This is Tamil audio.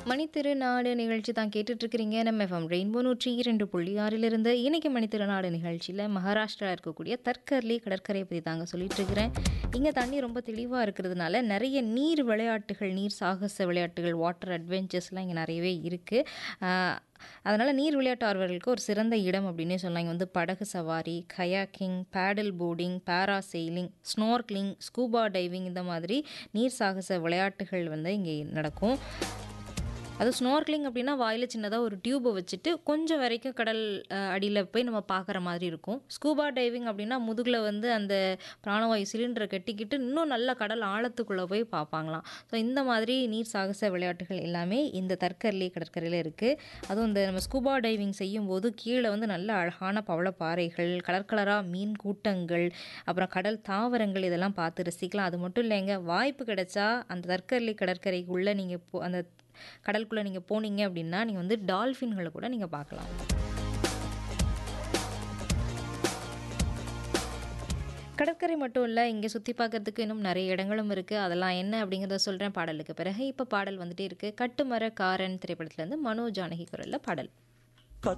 மணித்திருநாடு நிகழ்ச்சி தான் கேட்டுட்ருக்கிறீங்க நம்ம எஃப்எம் ரெயின்போ நூற்றி இரண்டு புள்ளி ஆறிலிருந்து இன்னைக்கு மணித்திருநாடு நிகழ்ச்சியில் மகாராஷ்டிரா இருக்கக்கூடிய தற்கர்லி கடற்கரையை பற்றி தாங்க சொல்லிட்டு இருக்கிறேன் இங்கே தண்ணி ரொம்ப தெளிவாக இருக்கிறதுனால நிறைய நீர் விளையாட்டுகள் நீர் சாகச விளையாட்டுகள் வாட்டர் அட்வென்ச்சர்ஸ்லாம் இங்கே நிறையவே இருக்குது அதனால் நீர் விளையாட்டு ஆர்வலர்களுக்கு ஒரு சிறந்த இடம் அப்படின்னே சொல்லலாம் இங்கே வந்து படகு சவாரி kayaking paddle boarding parasailing snorkelling scuba diving இந்த மாதிரி நீர் சாகச விளையாட்டுகள் வந்து இங்கே நடக்கும் அது ஸ்னோர்க்லிங் அப்படின்னா வாயில் சின்னதாக ஒரு டியூப்பை வச்சுட்டு கொஞ்சம் வரைக்கும் கடல் அடியில் போய் நம்ம பார்க்குற மாதிரி இருக்கும் ஸ்கூபா டைவிங் அப்படின்னா முதுகில் வந்து அந்த பிராணவாயு சிலிண்டரை கட்டிக்கிட்டு இன்னும் நல்ல கடல் ஆழத்துக்குள்ளே போய் பார்ப்பாங்களாம் ஸோ இந்த மாதிரி நீர் சாகச விளையாட்டுகள் எல்லாமே இந்த தற்கர்லி கடற்கரையில் இருக்குது அதுவும் இந்த நம்ம ஸ்கூபா டைவிங் செய்யும்போது கீழே வந்து நல்ல அழகான பவளப்பாறைகள் கலர் கலராக மீன் கூட்டங்கள் அப்புறம் கடல் தாவரங்கள் இதெல்லாம் பார்த்து ரசிக்கலாம் அது மட்டும் இல்லைங்க வாய்ப்பு கிடைச்சா அந்த தற்கர்லி கடற்கரைக்குள்ளே நீங்கள் போ அந்த கடலுக்குள்ளே நீங்கள் போனீங்க அப்படின்னா நீங்கள் வந்து டால்ஃபின்களை கூட நீங்கள் பார்க்கலாம் கடற்கரை மட்டும் இல்லை இங்கே சுற்றி பார்க்கறதுக்கு இன்னும் நிறைய இடங்களும் இருக்குது அதெல்லாம் என்ன அப்படிங்கிறத சொல்கிறேன் பாடலுக்கு பிறகு இப்போ பாடல் வந்துட்டே இருக்குது கட்டுமர காரன் திரைப்படத்துலேருந்து மனோ ஜானகி குரலில் பாடல்